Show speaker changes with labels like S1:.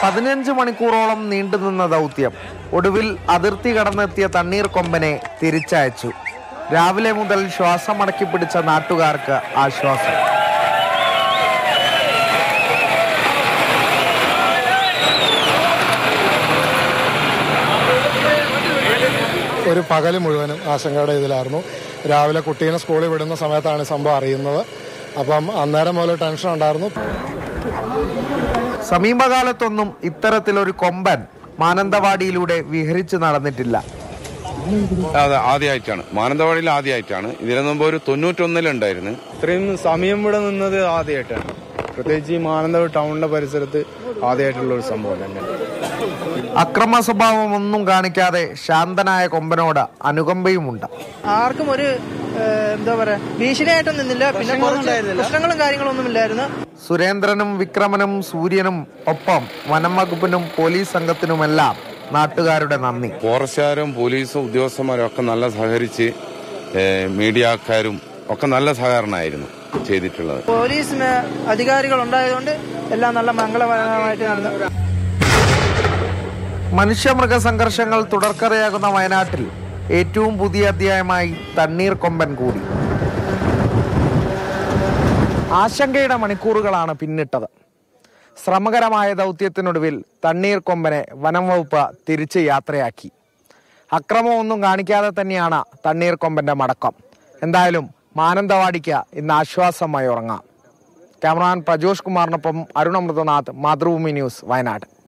S1: പതിനഞ്ച് മണിക്കൂറോളം നീണ്ടുനിന്ന ദൗത്യം ഒടുവിൽ അതിർത്തി കടന്നെത്തിയ തണ്ണീർ കൊമ്പനെ തിരിച്ചയച്ചു രാവിലെ മുതൽ ശ്വാസം അടക്കി പിടിച്ച നാട്ടുകാർക്ക് ആശ്വാസം
S2: ഒരു പകൽ മുഴുവനും ആശങ്കയുടെ ഇതിലായിരുന്നു രാവിലെ കുട്ടീനെ സ്കൂളിൽ വിടുന്ന സമയത്താണ് ഈ സംഭവം അറിയുന്നത് അപ്പം അന്നേരം മുതൽ ടെൻഷൻ ഉണ്ടായിരുന്നു
S1: സമീപകാലത്തൊന്നും ഇത്തരത്തിലൊരു കൊമ്പൻ മാനന്തവാടിയിലൂടെ വിഹരിച്ചു നടന്നിട്ടില്ല
S3: അതെ ആദ്യമായിട്ടാണ് മാനന്തവാടിയിൽ ആദ്യമായിട്ടാണ് ഇതിനു മുമ്പ് ഒരു തൊണ്ണൂറ്റൊന്നിലുണ്ടായിരുന്നു
S4: ഇത്രയും സമയം ഇവിടെ നിന്നത് ആദ്യമായിട്ടാണ് പ്രത്യേകിച്ച് ഈ മാനന്തവാടി ടൗണിന്റെ പരിസരത്ത് ആദ്യമായിട്ടുള്ള ഒരു സംഭവം തന്നെ
S1: അക്രമ സ്വഭാവം ഒന്നും കാണിക്കാതെ ശാന്തനായ കൊമ്പനോട് അനുകമ്പയുമുണ്ട്
S5: ആർക്കും ഒരു ഏഹ്, എന്താ പറയാ ഭീഷണിയായിട്ടും നിന്നില്ല പിന്നെ കുറച്ച് പ്രശ്നങ്ങളും കാര്യങ്ങളും ഒന്നും ഇല്ലായിരുന്നു
S1: സുരേന്ദ്രനും വിക്രമനും സൂര്യനും ഒപ്പം വനം വകുപ്പിനും പോലീസ് സംഘത്തിനുമെല്ലാം നാട്ടുകാരുടെ നന്ദി
S3: ഫോറസ്റ്റുകാരും പോലീസും ഉദ്യോഗസ്ഥന്മാരും ഒക്കെ നല്ല സഹകരിച്ച് ഏഹ്, മീഡിയക്കാരും ഒക്കെ നല്ല സഹകരണമായിരുന്നു ചെയ്തിട്ടുള്ളത്
S5: പോലീസ് മേ- അധികാരികൾ ഉണ്ടായതുകൊണ്ട് എല്ലാം നല്ല മംഗളപരമായിട്ട് നടന്നു
S1: മനുഷ്യമൃഗ സംഘർഷങ്ങൾ തുടർക്കഥയാകുന്ന വയനാട്ടിൽ ഏറ്റവും പുതിയ അധ്യായമായി തണ്ണീർ കൊമ്പൻ കൂടി ആശങ്കയുടെ മണിക്കൂറുകളാണ് പിന്നിട്ടത് ശ്രമകരമായ ദൗത്യത്തിനൊടുവിൽ തണ്ണീർ കൊമ്പനെ വനം വകുപ്പ് തിരിച്ച് യാത്രയാക്കി അക്രമമൊന്നും കാണിക്കാതെ തന്നെയാണ് തണ്ണീർ കൊമ്പന്റെ മടക്കം എന്തായാലും മാനന്തവാടിക്ക് ഇന്ന് ആശ്വാസമായി ഉറങ്ങാം ക്യാമറാമാൻ പ്രജോഷ് കുമാറിനൊപ്പം അരുൺ അമൃതനാഥ് മാതൃഭൂമി ന്യൂസ് വയനാട്